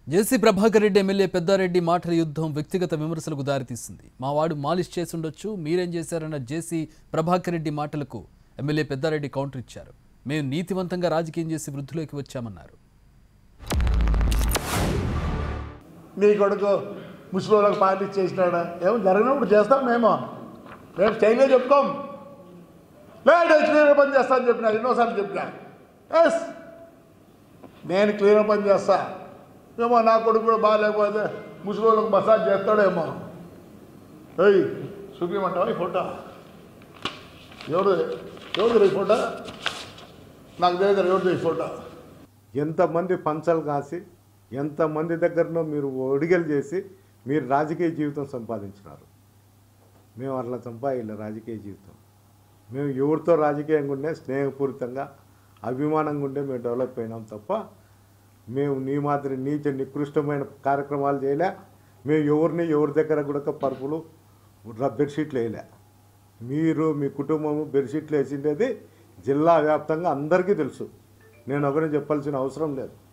జేసీ Prabhakar Reddy M L A Peddareddy మాటల యుద్ధం వ్యక్తిగత విమర్శలకు దారితీసింది మా వాడు మాలిష్ చేసుండొచ్చు మీరేం చేశారన్న జేసీ ప్రభాకర్ రెడ్డి మాటలకు ఎమ్మెల్యే పెద్దారెడ్డి కౌంటర్ ఇచ్చారు మేము నీతివంతంగా రాజకీయం చేసి వృద్ధిలోకి వచ్చామన్నారు మీ కొడుకు ముసలిళ్ళకి పార్టీ చేసినాడా ఏమో జరిగినప్పుడు చేస్తాం మేము రేపు చేయలే చెప్పుకోం లేదు క్లీనర్ పని చేస్తా అని చెప్పిన ఎన్నోసార్లు చెప్పిన ఎస్ నేను క్లీనర్ పని చేస్తా ఏమో నా కొడుకు కూడా బాగాలేకపోతే ముసలిళ్ళకి మసాజ్ చేస్తాడేమో ఏయ్ చూపించమంటావా ఈ ఫోటో ఎవరు ఎవరు ఈ ఫోటో నాకు తెలియదు ఎవరిది ఈ ఫోటో ఎంతమంది పంచలు కాసి ఎంతమంది దగ్గరనో మీరు ఒడిగలు చేసి మీరు రాజకీయ జీవితం సంపాదించినారు మేము అట్లా సంపాదించలే రాజకీయ జీవితం మేము ఎవరితో రాజకీయంగా ఉండే స్నేహపూరితంగా అభిమానంగా ఉండే మేము డెవలప్ అయినాం తప్ప మేము నీ మాదిరి నీచ నికృష్టమైన కార్యక్రమాలు చేయలే మేము ఎవరిని ఎవరి దగ్గర కూడా పరుపులు ర- బెడ్షీట్లు వేయలే మీరు మీ కుటుంబము బెడ్షీట్లు వేసిండేది జిల్లా వ్యాప్తంగా అందరికీ తెలుసు నేను ఒకరిని చెప్పాల్సిన అవసరం లేదు